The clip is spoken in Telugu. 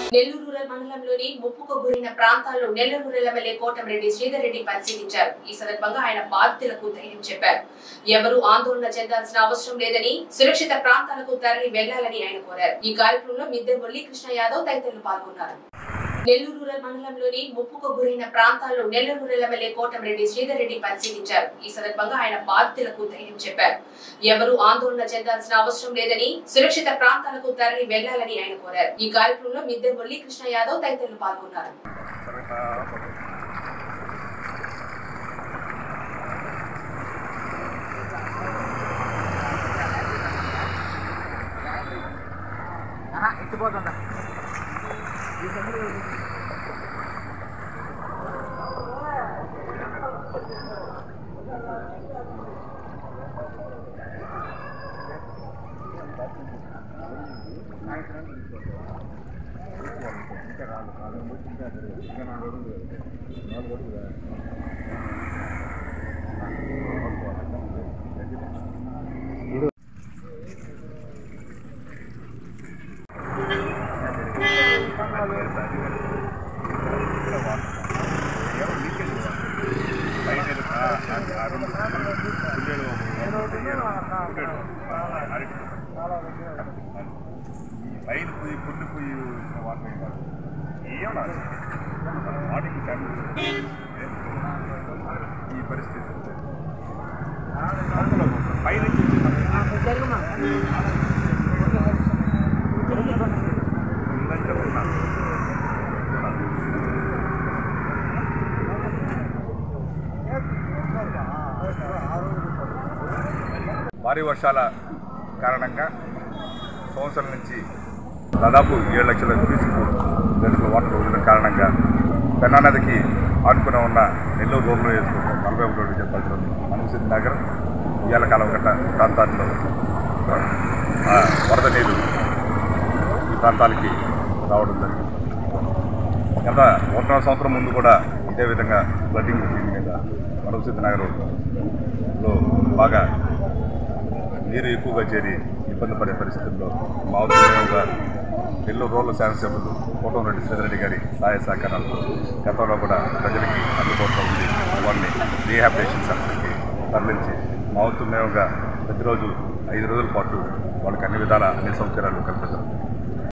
నెల్లూరు రూరల్ మండలంలోని ముప్పుకు గురైన ప్రాంతాల్లో నెల్లూరు రూరల్ ఎమ్మెల్యే కోటమిరెడ్డి శ్రీధర్ రెడ్డి పరిశీలించారు ఈ సందర్భంగా ఆయన బాధితులకు ధైర్యం చెప్పారు ఎవరు ఆందోళన చెందాల్సిన అవసరం లేదని సురక్షిత ప్రాంతాలకు తరలి వెళ్లాలని ఆయన కోరారు ఈ కార్యక్రమంలో మిద్దె మురళీకృష్ణ యాదవ్ తదితరులు పాల్గొన్నారు నెల్లూరు రూరల్ మండలంలోని ముప్పుకు గురైన ప్రాంతాల్లో నెల్లూరు రూరల్ ఎమ్మెల్యే కోటమిరెడ్డి శ్రీధర్ రెడ్డి పరిశీలించారు ఈ సందర్భంగా ఆయన బాధితులకు ధైర్యం చెప్పారు ఎవరు ఆందోళన చెందాల్సిన అవసరం లేదని సురక్షిత ప్రాంతాలకు తరలి వెళ్లాలని ఆయన కోరారు ఈ కార్యక్రమంలో మిద్దె మురళీకృష్ణ యాదవ్ తదితరులు పాల్గొన్నారు ఎత్తిపోతుందా పైన పోయి కొన్ని పోయి వాటర్ కాదు ఏమన్నా వాటికి శాంపుల్ ఈ పరిస్థితి పైన జరుగుమా ఉందని చెప్తున్నాను భారీ వర్షాల కారణంగా సంవత్సరం నుంచి దాదాపు ఏడు లక్షల క్యూసిక్ లీటర్ల వాటర్ వదిలిన కారణంగా పెన్నా నదికి ఆనుకుని ఉన్న నెల్లూరు రోడ్లు వేసుకుంటాం నలభై ఒకటి రోడ్డు చెప్పాల్సిన అనుసిద్ధి నగర్ ఇయ్యాల కాలవకట్ట ప్రాంతాల్లో ఆ, వరద నీరు ఈ ప్రాంతాలకి రావడం జరిగింది గత ఒకటో సంవత్సరం ముందు కూడా ఇదే విధంగా ఫ్లడ్డింగ్ దీని మీద వరసిద్ధి నగరంలో బాగా నీరు ఎక్కువగా చేరి ఇబ్బంది పడే పరిస్థితుల్లో మా ఉద్యోగంగా నెల్లూరు రోడ్ల శాసనసభ్యులు కోటమిరెడ్డి శ్రీధరెడ్డి గారి సహాయ సహకారాలతో గతంలో కూడా ప్రజలకి అందుబాటులో ఉంది వాళ్ళని రీహాబిలేషన్ సెంటర్కి తరలించి మా వంతు మేముగా ప్రతిరోజు ఐదు రోజుల పాటు వాళ్ళకి అన్ని విధాల అన్ని సౌకర్యాలు కల్పించడం